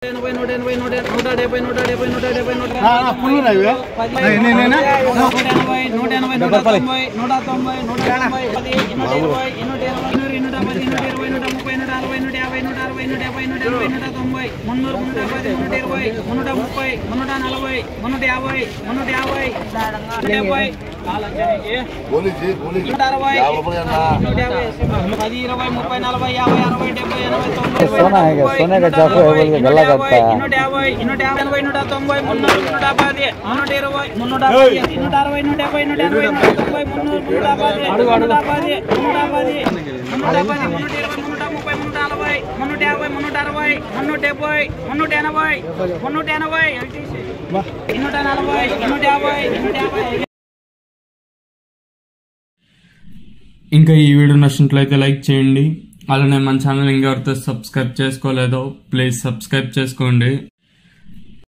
ఎనభై నూట ఎనభై నూట నూట డెబ్బై నూట డెబ్బై నూట డెబ్బై నూట పుల్లు ఇవే నూట ఎనభై నూట ఎనభై నూట తొంభై నూట తొంభై నూట తొంభై పది నూట ఇరవై నూట ఇరవై నూట పది నూట ఇరవై నూట ముప్పై నూట అరవై నూట యాభై నూట అరవై నూట డెబ్బై నూట ఎనభై నూట తొంభై మున్నూరు మున్నూట పది నూట ఇరవై మున్నూట ముప్పై మున్నూట నలభై మున్నూట యాభై మున్నూట యాభై డెబ్బై పోలీసు పోలీసు నూట అరవై యాభై రూపాయలు అన్నా నూట యాభై పది ఇరవై ముప్పై నలభై యాభై అరవై డెబ్బై ఎనభై తొంభై सोना है क्या? सोने का चाकू है बोल के गला काटता है। నూట యాభై నూట యాభై ఎనభై నూట తొంభై మున్నూరు నూట పది నూట ఇరవై మున్నూట పది నూట అరవై నూట డెబ్బై నూట ఎనభై నూట తొంభై మున్నూరు నూట పది నూట పది నూట పది మున్నూట పది మున్నూట ఇరవై మున్నూట ముప్పై మున్నూట నలభై మున్నూట యాభై మున్నూట అరవై మున్నూట డెబ్బై మున్నూట ఎనభై మున్నూట ఎనభై నూట నలభై నూట యాభై నూట యాభై ఇంకా ఈ వీడియో నచ్చినట్లయితే లైక్ చేయండి అలానే మన ఛానల్ ఇంకెవరితో సబ్స్క్రైబ్ చేసుకోలేదో ప్లీజ్ సబ్స్క్రైబ్ చేసుకోండి